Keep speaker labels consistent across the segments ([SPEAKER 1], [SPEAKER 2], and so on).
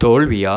[SPEAKER 1] தோல்வியா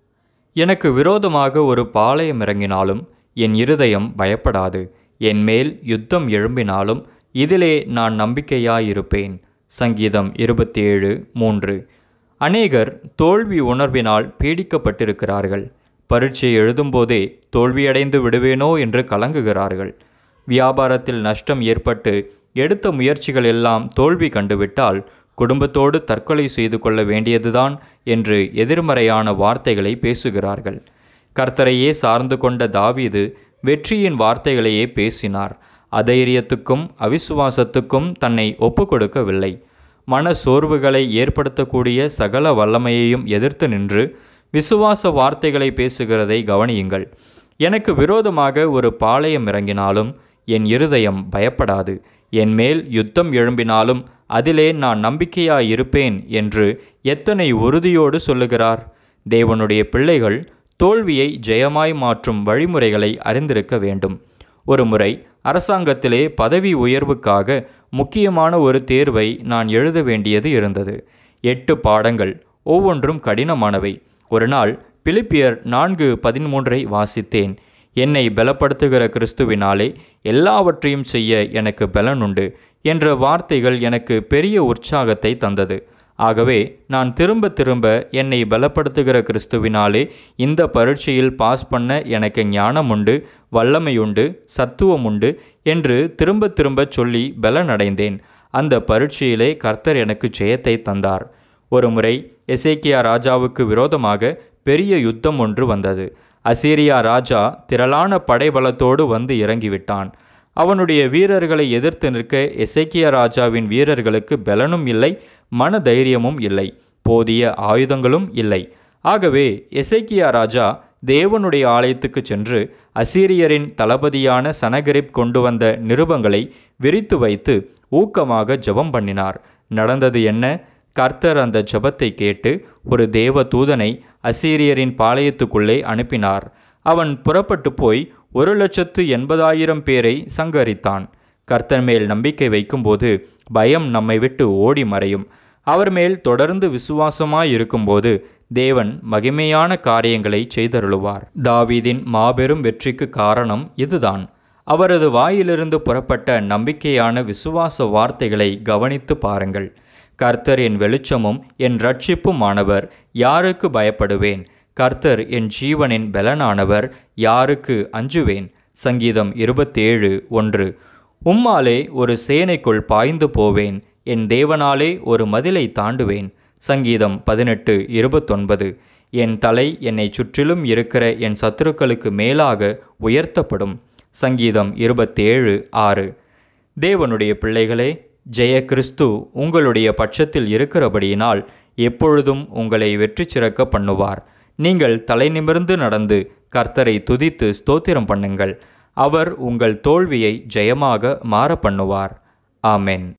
[SPEAKER 1] எனக்கு விரோதமாக ஒரு பாளையம் இறங்கினாலும் என் இருதயம் பயப்படாது என் மேல் யுத்தம் எழும்பினாலும் இதிலே நான் நம்பிக்கையாயிருப்பேன் சங்கீதம் இருபத்தி ஏழு மூன்று அநேகர் தோல்வி உணர்வினால் பீடிக்கப்பட்டிருக்கிறார்கள் பரீட்சை எழுதும்போதே தோல்வியடைந்து விடுவேனோ என்று கலங்குகிறார்கள் வியாபாரத்தில் நஷ்டம் ஏற்பட்டு எடுத்த முயற்சிகள் எல்லாம் தோல்வி கண்டுவிட்டால் குடும்பத்தோடு தற்கொலை செய்து கொள்ள வேண்டியதுதான் என்று எதிர்மறையான வார்த்தைகளை பேசுகிறார்கள் கர்த்தரையே சார்ந்து கொண்ட தாவீது வெற்றியின் வார்த்தைகளையே பேசினார் அதைரியத்துக்கும் அவிசுவாசத்துக்கும் தன்னை ஒப்புக்கொடுக்கவில்லை மன சோர்வுகளை ஏற்படுத்தக்கூடிய சகல வல்லமையையும் எதிர்த்து நின்று விசுவாச வார்த்தைகளை பேசுகிறதை கவனியுங்கள் எனக்கு விரோதமாக ஒரு பாளையம் இறங்கினாலும் என் இருதயம் பயப்படாது என் மேல் யுத்தம் எழும்பினாலும் அதிலே நான் நம்பிக்கையாயிருப்பேன் என்று எத்தனை உறுதியோடு சொல்லுகிறார் தேவனுடைய பிள்ளைகள் தோல்வியை ஜெயமாய் மாற்றும் வழிமுறைகளை அறிந்திருக்க வேண்டும் ஒருமுறை அரசாங்கத்திலே பதவி உயர்வுக்காக முக்கியமான ஒரு தேர்வை நான் எழுத வேண்டியது இருந்தது எட்டு பாடங்கள் ஒவ்வொன்றும் கடினமானவை ஒரு நாள் பிலிப்பியர் நான்கு பதிமூன்றை வாசித்தேன் என்னை பலப்படுத்துகிற கிறிஸ்துவினாலே எல்லாவற்றையும் செய்ய எனக்கு பலனுண்டு என்ற வார்த்தைகள் எனக்கு பெரிய உற்சாகத்தை தந்தது ஆகவே நான் திரும்ப திரும்ப என்னை பலப்படுத்துகிற கிறிஸ்துவினாலே இந்த பரீட்சையில் பாஸ் பண்ண எனக்கு ஞானம் உண்டு வல்லமையுண்டு சத்துவம் உண்டு என்று திரும்ப திரும்ப சொல்லி பலனடைந்தேன் அந்த பரீட்சையிலே கர்த்தர் எனக்கு ஜெயத்தை தந்தார் ஒருமுறை எசேக்கியா ராஜாவுக்கு விரோதமாக பெரிய யுத்தம் ஒன்று வந்தது அசீரியா ராஜா திரளான படைபலத்தோடு வந்து இறங்கிவிட்டான் அவனுடைய வீரர்களை எதிர்த்து நிற்க எசேக்கியா ராஜாவின் வீரர்களுக்கு பலனும் இல்லை மன தைரியமும் இல்லை போதிய ஆயுதங்களும் இல்லை ஆகவே எசேக்கியா ராஜா தேவனுடைய ஆலயத்துக்கு சென்று அசீரியரின் தளபதியான சனகரிப் கொண்டு வந்த நிருபங்களை விரித்து வைத்து ஊக்கமாக ஜெபம் பண்ணினார் நடந்தது என்ன கர்த்தர் அந்த ஜெபத்தை கேட்டு ஒரு தேவ தூதனை அசீரியரின் பாளையத்துக்குள்ளே அனுப்பினார் அவன் புறப்பட்டு போய் ஒரு லட்சத்து எண்பதாயிரம் பேரை சங்கரித்தான் கர்த்தர் மேல் நம்பிக்கை வைக்கும்போது பயம் நம்மை விட்டு ஓடி மறையும் அவர் மேல் தொடர்ந்து விசுவாசமாய் இருக்கும்போது தேவன் மகிமையான காரியங்களை செய்தருளுவார் தாவீதின் மாபெரும் வெற்றிக்கு காரணம் இதுதான் அவரது வாயிலிருந்து புறப்பட்ட நம்பிக்கையான விசுவாச வார்த்தைகளை கவனித்து பாருங்கள் கர்த்தர் என் வெளிச்சமும் என் ரட்சிப்புமானவர் யாருக்கு பயப்படுவேன் கர்த்தர் என் ஜீவனின் பலனானவர் யாருக்கு அஞ்சுவேன் சங்கீதம் இருபத்தேழு ஒன்று உம்மாலே ஒரு சேனைக்குள் பாய்ந்து போவேன் என் தேவனாலே ஒரு மதிலை தாண்டுவேன் சங்கீதம் பதினெட்டு இருபத்தொன்பது என் தலை என்னை சுற்றிலும் இருக்கிற என் சத்துருக்களுக்கு மேலாக உயர்த்தப்படும் சங்கீதம் இருபத்தேழு ஆறு தேவனுடைய பிள்ளைகளே ஜெய கிறிஸ்து உங்களுடைய பட்சத்தில் இருக்கிறபடியினால் எப்பொழுதும் உங்களை வெற்றி சிறக்க பண்ணுவார் நீங்கள் தலை நிமிர்ந்து நடந்து கர்த்தரை துதித்து ஸ்தோத்திரம் பண்ணுங்கள் அவர் உங்கள் தோல்வியை ஜெயமாக மாற பண்ணுவார் ஆமென்